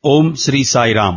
ఓం శ్రీ సాయిరాం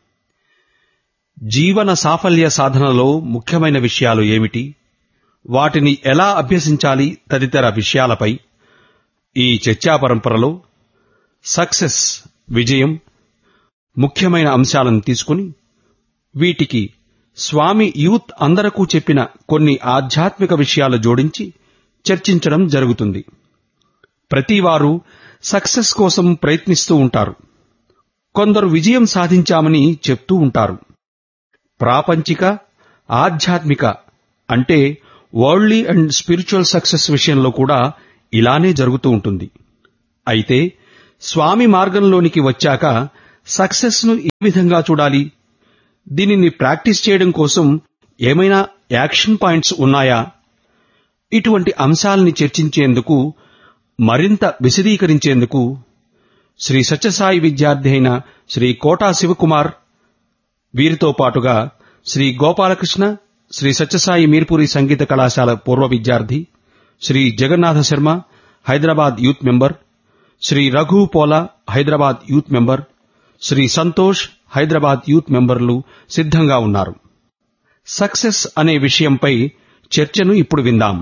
జీవన సాఫల్య సాధనలో ముఖ్యమైన విషయాలు ఏమిటి వాటిని ఎలా అభ్యసించాలి తదితర విషయాలపై ఈ చర్చా పరంపరలో సక్సెస్ విజయం ముఖ్యమైన అంశాలను తీసుకుని వీటికి స్వామి యూత్ అందరకు చెప్పిన కొన్ని ఆధ్యాత్మిక విషయాలు జోడించి చర్చించడం జరుగుతుంది ప్రతివారు సక్సెస్ కోసం ప్రయత్నిస్తూ ఉంటారు కొందరు విజయం సాధించామని చెప్తూ ఉంటారు ప్రాపంచిక ఆధ్యాత్మిక అంటే వరల్డ్లీ అండ్ స్పిరిచువల్ సక్సెస్ విషయంలో కూడా ఇలానే జరుగుతూ ఉంటుంది అయితే స్వామి మార్గంలోనికి వచ్చాక సక్సెస్ ను ఏ విధంగా చూడాలి దీనిని ప్రాక్టీస్ చేయడం కోసం ఏమైనా యాక్షన్ పాయింట్స్ ఉన్నాయా ఇటువంటి అంశాల్ని చర్చించేందుకు మరింత విశదీకరించేందుకు శ్రీ సత్యసాయి విద్యార్థి అయిన శ్రీ కోటా శివకుమార్ వీరితో పాటుగా శ్రీ గోపాలకృష్ణ శ్రీ సత్యసాయి మీర్పూరి సంగీత కళాశాల పూర్వ విద్యార్థి Shri Jagannatha Sharma Hyderabad youth member Shri Raghu Pola Hyderabad youth member Shri Santosh Hyderabad youth మెంబర్లు సిద్ధంగా ఉన్నారు సక్సెస్ అనే విషయంపై చర్చను ఇప్పుడు విందాం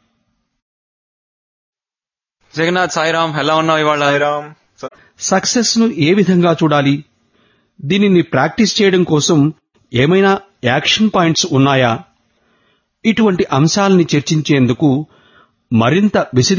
జగన్నాథ్ సాయిరామ్ ఎలా ఉన్నావు ఇవాళ సాయిరామ్ సక్సెస్ ను ఏ విధంగా చూడాలి దీనిని ప్రాక్టీస్ చేయడం కోసం ఏమైనా యాక్షన్ పాయింట్స్ ఉన్నాయా ఇటువంటి అంశాల్ని చర్చించేందుకు మరింత విశదీ